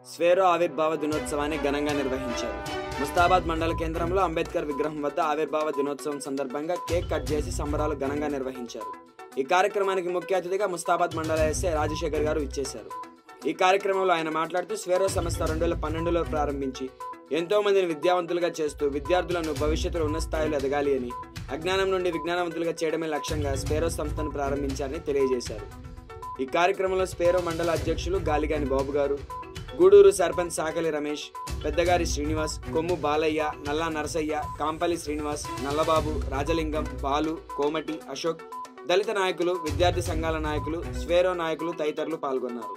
స్వేరో ఆవిర్భావ దినోత్సవాన్ని ఘనంగా నిర్వహించారు ముస్తాబాద్ మండల కేంద్రంలో అంబేద్కర్ విగ్రహం వద్ద ఆవిర్భావ దినోత్సవం సందర్భంగా కేక్ కట్ చేసి సంబరాలు ఘనంగా నిర్వహించారు ఈ కార్యక్రమానికి ముఖ్య అతిథిగా ముస్తాబాద్ మండల ఎస్ఐ రాజశేఖర్ గారు ఇచ్చేశారు ఈ కార్యక్రమంలో ఆయన మాట్లాడుతూ స్వేరో సంస్థ రెండు వేల పన్నెండులో ప్రారంభించి ఎంతో మందిని విద్యావంతులుగా చేస్తూ విద్యార్థులను భవిష్యత్తులో ఉన్న స్థాయిలో ఎదగాలి అని అజ్ఞానం నుండి విజ్ఞానవంతులుగా చేయడమే లక్ష్యంగా స్పేరో సంస్థను ప్రారంభించారని తెలియజేశారు ఈ కార్యక్రమంలో స్పేరో మండల అధ్యక్షులు గాలిగాని బాబు గారు గూడూరు సర్పంచ్ సాకలి రమేష్ పెద్దగారి శ్రీనివాస్ కొమ్ము బాలయ్య నల్లా నరసయ్య కాంపల్లి శ్రీనివాస్ నల్లబాబు రాజలింగం బాలు కోమటి అశోక్ దళిత నాయకులు విద్యార్థి సంఘాల నాయకులు స్వేరో నాయకులు తదితరులు పాల్గొన్నారు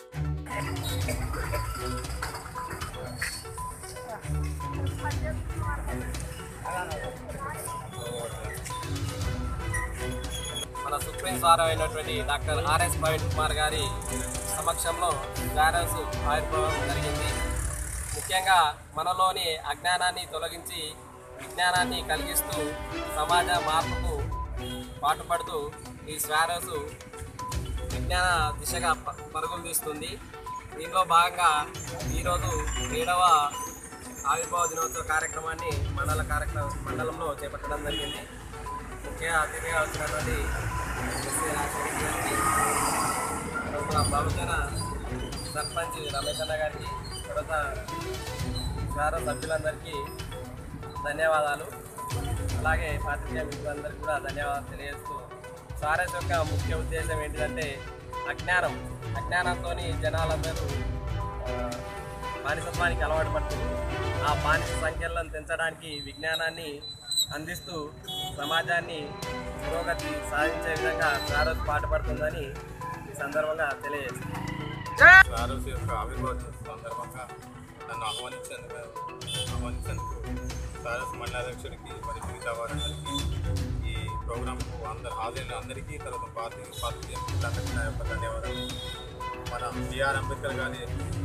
మన సుప్రీం సార్ అయినటువంటి డాక్టర్ ఆర్ఎస్ ప్రవీణ్ కుమార్ గారి సమక్షంలో వ్యారస్ ఆవిర్భావం జరిగింది ముఖ్యంగా మనలోని అజ్ఞానాన్ని తొలగించి విజ్ఞానాన్ని కలిగిస్తూ సమాజ మార్పుకు పాటుపడుతూ ఈ స్వారస్ విజ్ఞాన దిశగా ప- పరుగులు తీస్తుంది దీనిలో భాగంగా ఈరోజు ఏడవ ఆవిర్భావ దినోత్సవ కార్యక్రమాన్ని మండల కార్యక్రమం మండలంలో చేపట్టడం జరిగింది ముఖ్య అతిథిగా వచ్చినటువంటి ఎస్సీ రాజశేఖర్ గారికి తర్వాత బహుజన సర్పంచ్ రమేష్ అన్న గారికి తర్వాత శార సభ్యులందరికీ ధన్యవాదాలు అలాగే పాత్రికేయ మిత్రులందరికీ కూడా ధన్యవాదాలు తెలియజేస్తూ సారస్ యొక్క ముఖ్య ఉద్దేశం ఏంటిదంటే అజ్ఞానం అజ్ఞానంతో జనాలందరూ ఆ, బానిసత్వానికి అలవాటు పడుతుంది ఆ బానిస సంఖ్యలను పెంచడానికి విజ్ఞానాన్ని అందిస్తూ సమాజాన్ని పురోగతి సాధించే విధంగా సారస్ పాటుపడుతుందని ఈ సందర్భంగా తెలియజేస్తుంది ఆరోగ్య యొక్క ఆవిర్భావ దినోత్సవం సందర్భంగా నన్ను ఆహ్వానించేందుకు ఆహ్వానించేందుకు సారస్ మండలాధ్యక్షుడికి మరి మిగతా వారందరికీ ఈ ప్రోగ్రాంకు అందరు హాజరైన అందరికీ తర్వాత పార్టీ పార్టీ అందరికీ నా యొక్క ధన్యవాదాలు మన బిఆర్ అంబేద్కర్ గారి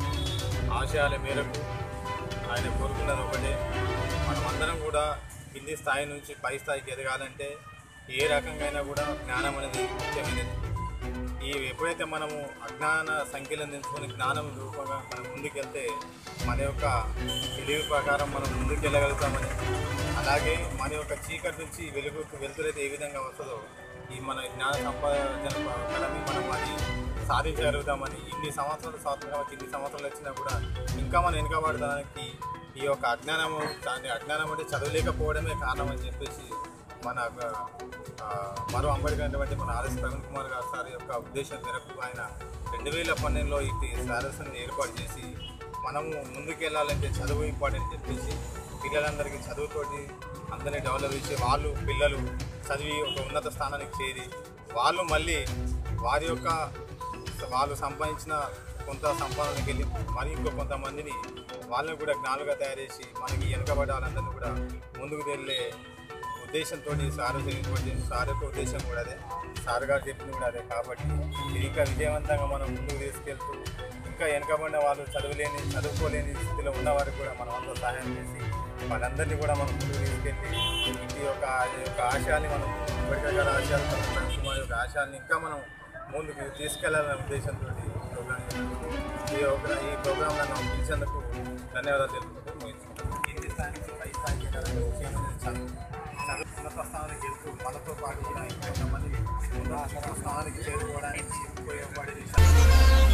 ఆశయాల మేరకు ఆయన కోరుకున్నది ఒకటే మనమందరం కూడా కింది స్థాయి నుంచి పై స్థాయికి ఎదగాలంటే ఏ రకంగా కూడా జ్ఞానం అనేది ముఖ్యమైనది ఈ ఎప్పుడైతే మనము అజ్ఞాన సంఖ్యలను తెంచుకొని జ్ఞానం రూపంగా మనం ముందుకెళ్తే మన యొక్క తెలివి ప్రకారం మనం ముందుకెళ్ళగలుగుతామని అలాగే మన యొక్క చీకటి నుంచి వెలుగుకు వెలుతురైతే ఏ విధంగా వస్తుందో ఈ మన జ్ఞాన సంపాదన పరమి మనం అది సాధించగలుగుతామని ఇన్ని సంవత్సరాలు స్వాతంత్రం వచ్చి ఇన్ని సంవత్సరాలు వచ్చినా కూడా ఇంకా మనం వెనుకబడడానికి ఈ యొక్క అజ్ఞానము దాని అజ్ఞానం అంటే చదవలేకపోవడమే కారణం అని చెప్పేసి మన ఆ, మరో అంబేద్కర్ అయినటువంటి మన ఆర్ఎస్ ప్రవీణ్ కుమార్ గారు సార్ యొక్క ఉద్దేశం మేరకు ఆయన రెండు వేల పన్నెండులో ఇది సారస్ని ఏర్పాటు చేసి మనము ముందుకెళ్ళాలంటే చదువు ఇంపార్టెంట్ అని చెప్పేసి పిల్లలందరికీ చదువుతోటి అందరినీ డెవలప్ చేసి వాళ్ళు పిల్లలు చదివి ఒక ఉన్నత స్థానానికి చేరి వాళ్ళు మళ్ళీ వారి యొక్క వాళ్ళు సంపాదించిన కొంత సంపాదనకి వెళ్ళి మరి ఇంకో కొంతమందిని వాళ్ళని కూడా జ్ఞానులుగా తయారు చేసి మనకి వెనుకబడ్డ వాళ్ళందరినీ కూడా ముందుకు వెళ్ళే ఉద్దేశంతో సార్ చేసినటువంటి సార్ యొక్క ఉద్దేశం కూడా అదే సార్ గారు చెప్పింది కూడా అదే కాబట్టి ఇది ఇంకా విజయవంతంగా మనం ముందుకు తీసుకెళ్తూ ఇంకా వెనుకబడిన వాళ్ళు చదువులేని చదువుకోలేని స్థితిలో ఉన్న వారికి కూడా మనం అంతా సహాయం చేసి వాళ్ళందరినీ కూడా మనం ముందుకు తీసుకెళ్ళి ఈ యొక్క ఈ యొక్క ఆశయాన్ని మనం అంబేద్కర్ గారి ఆశయాలు ప్రవీణ్ కుమార్ యొక్క ఆశయాన్ని ఇంకా మనం ముందుకు తీసుకెళ్లాలనే ఉద్దేశంతో ఈ ప్రోగ్రామ్ ఈ ప్రోగ్రామ్ ఈ ప్రోగ్రామ్ నన్ను పిలిచేందుకు ధన్యవాదాలు తెలుపుకుంటూ ముగించుకుంటాను కింది స్థాయి నుంచి పై స్థాయికి ఎదగడం ముఖ్యమైనది చదువు చదువు ఉన్నత స్థానానికి వెళ్తూ మనతో పాటు కూడా ఇంకొంతమంది ఉన్నత స్థానానికి చేరుకోవడానికి ఉపయోగపడేది చదువు